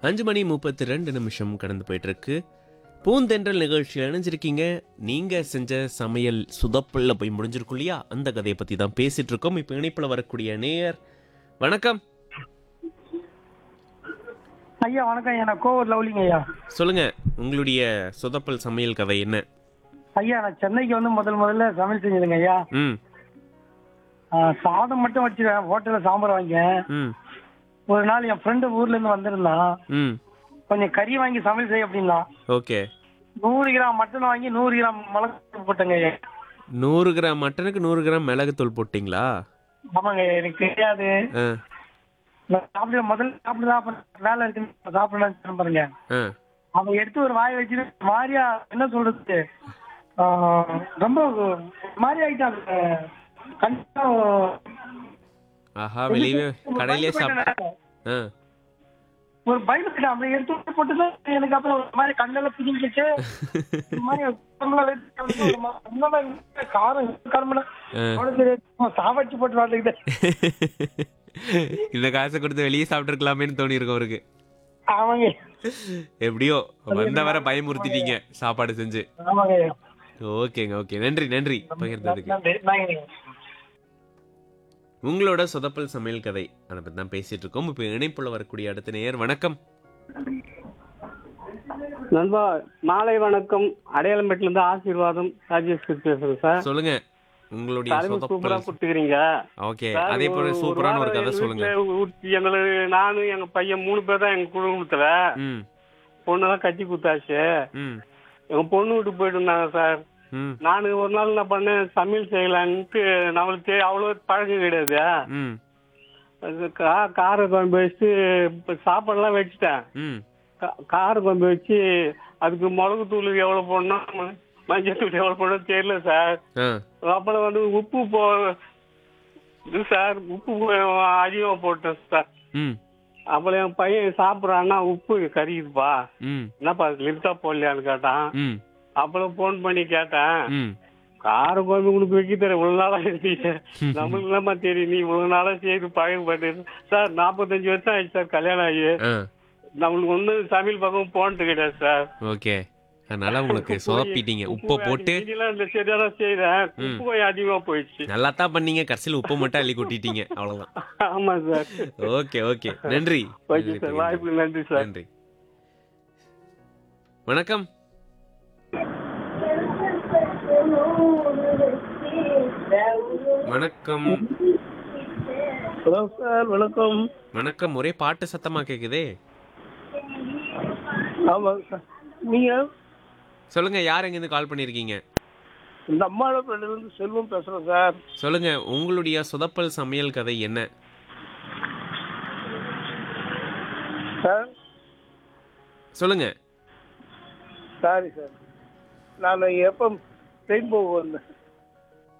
அஞ்சு மணி முப்பத்தி ரெண்டு நிமிஷம் கடந்து போயிட்டு இருக்கு பூந்தென்றல் நிகழ்ச்சியில் இணைஞ்சிருக்கீங்க நீங்க செஞ்ச சமையல் சுதப்பில் போய் முடிஞ்சிருக்கும் இல்லையா அந்த கதையை பத்தி தான் பேசிட்டு இருக்கோம் இப்போ இணைப்புல வரக்கூடிய நேயர் வணக்கம் ஐயா வணக்கம் ஐயா நான் கோவூர் லவ்லிங்க ஐயா சொல்லுங்க உங்களுடைய சுதப்பல் சமையல் கதை என்ன ஐயா நான் சென்னைக்கு வந்து முதல் முதல்ல சமையல் செஞ்சதுங்க ஐயா ம் ஆ, சாதம் மட்டும் வச்சுருவேன் ஹோட்டலில் சாம்பார் வாங்கியேன் ம் ஒரு நாள் என் ஃப்ரெண்டு ஊர்ல இருந்து வந்திருந்தான் ம் கொஞ்சம் கறி வாங்கி சமையல் செய்ய அப்படின்னா ஓகே நூறு கிராம் மட்டன் வாங்கி நூறு கிராம் மிளகு போட்டேங்க ஐயா நூறு கிராம் மட்டனுக்கு நூறு கிராம் மிளகுத்தூள் போட்டிங்களா ஆமாங்க ஐயா, எனக்கு தெரியாது ஆ நான் சாப்பிட முதல்ல சாப்பிடுதா அப்புறம் வேலை இருக்குன்னு சாப்பிடணும் பாருங்க ஆ அவன் எடுத்து ஒரு வாய் வச்சுட்டு மாரியா என்ன சொல்றது ஆ, ரொம்ப மாறி ஆயிட்டாங்க கண்டிப்பா ஆஹா வெளியே கடையிலே சாப்பிட்டேன் ஆ ஒரு பயந்துட்டேன் அப்படி எடுத்து போட்டுதான் எனக்கு அப்புறம் ஒரு மாதிரி கண்ணெல்லாம் பிடிங்கிச்சு ஒரு மாதிரி உடம்புல வெடிச்சு வந்து ஒரு மா- இந்த மாதிரி காரம் காரம் ஆ. சாவடிச்சு போட்டு வாழ்ந்துக்கிட்டேன் இந்த காசை கொடுத்து வெளியே சாப்பிட்டுருக்கலாமேன்னு தோணி இருக்கு அவருக்கு ஆமாங்க எப்படியோ வந்தவரை பயமுறுத்திட்டீங்க சாப்பாடு செஞ்சு ஆமாங்க ஓகேங்க ஓகே நன்றி நன்றி பகிர்ந்ததுக்கு நன்றி நாங்க உங்களோட சொதப்பல் சமையல் கதை அதை பத்தி தான் பேசிட்டு இருக்கோம் இப்போ இணைப்புல வரக்கூடிய அடுத்த நேயர் வணக்கம் நண்பா மாலை வணக்கம் அடையாளம்பேட்டில இருந்து ஆசீர்வாதம் ராஜேஷ் பேசுறேன் சார் சொல்லுங்க உங்களுடைய தலைமை சூப்பரா சொதப்பல் கொடுத்துக்கிறீங்க ஓகே அதே போல சூப்பரான ஒரு கதை சொல்லுங்க எங்களுக்கு நானும் எங்க பையன் மூணு பேர் தான் எங்க குடும்பத்துல ம் பொண்ணெல்லாம் கட்டி குத்தாச்சு ம் எங்க பொண்ணு வீட்டுக்கு போயிட்டு இருந்தாங்க சார் ம் நான் ஒரு நாள் என்ன பண்ணேன் சமையல் செய்யலான்ட்டு நம்மளுக்கு தெ- அவ்வளவு பழக்கம் கிடையாது ம் அது கா- கார குழம்பு வச்சு இப்ப சாப்பாடுலாம் வச்சுட்டேன் ம் கா- கார குழம்பு வச்சு அதுக்கு மிளகு தூள் எவ்வளவு போடணும் மஞ்சள் தூள் எவ்வளவு போடணும் தெரியல சார் ஆ அப்புறம் வந்து உப்பு போ இது சார் உப்பு அதிகமாக போட்டேன் சார் ம் அப்புறம் என் பையன் சாப்பிட்றான்னா உப்பு கறிக்குதுப்பா ம் என்னப்பா லிப்டா போடலையான்னு கேட்டான் ம் அப்புறம் ஃபோன் பண்ணி கேட்டேன் ம் கார குழம்பு உனக்கு வைக்க தர இவ்வளவு நாளா இருந்தீங்க நம்மளுக்கு என்னம்மா தெரியும் நீ இவ்வளவு நாளா செய்து பழக்கப்பட்டு சார் நாற்பத்தஞ்சு வருஷம் ஆயிடுச்சு சார் கல்யாணம் ஆகி ஆ நம்மளுக்கு ஒன்றும் சமையல் பக்கம் போனது கிடையாது சார் ஓகே அதனால உங்களுக்கு சொதப்பிட்டீங்க உப்பு உப்பை போட்டு மீதியெல்லாம் இந்த சரியான செய்தேன் உப்பு கொஞ்சம் அதிகமா போயிடுச்சு நல்லா தான் பண்ணீங்க கடைசியில் உப்பு மட்டும் அள்ளி கொட்டிட்டீங்க அவ்வளவுதான் ஆமா சார் ஓகே ஓகே நன்றி ஓகே சார் வாய்ப்பு நன்றி சார் நன்றி வணக்கம் வணக்கம் ஹலோ சார் வணக்கம் வணக்கம் ஒரே பாட்டு சத்தமா கேக்குதே ஆமாங்க சார் நீங்க சொல்லுங்க யார் எங்க இருந்து கால் பண்ணிருக்கீங்க இந்த அம்மாவோட ஃப்ரெண்ட்ல இருந்து செல்வம் பேசுறேன் சார் சொல்லுங்க உங்களுடைய சொதப்பல் சமையல் கதை என்ன சார் சொல்லுங்க சாரி சார் நான் எப்போ ட்ரெயின் போக வந்தேன்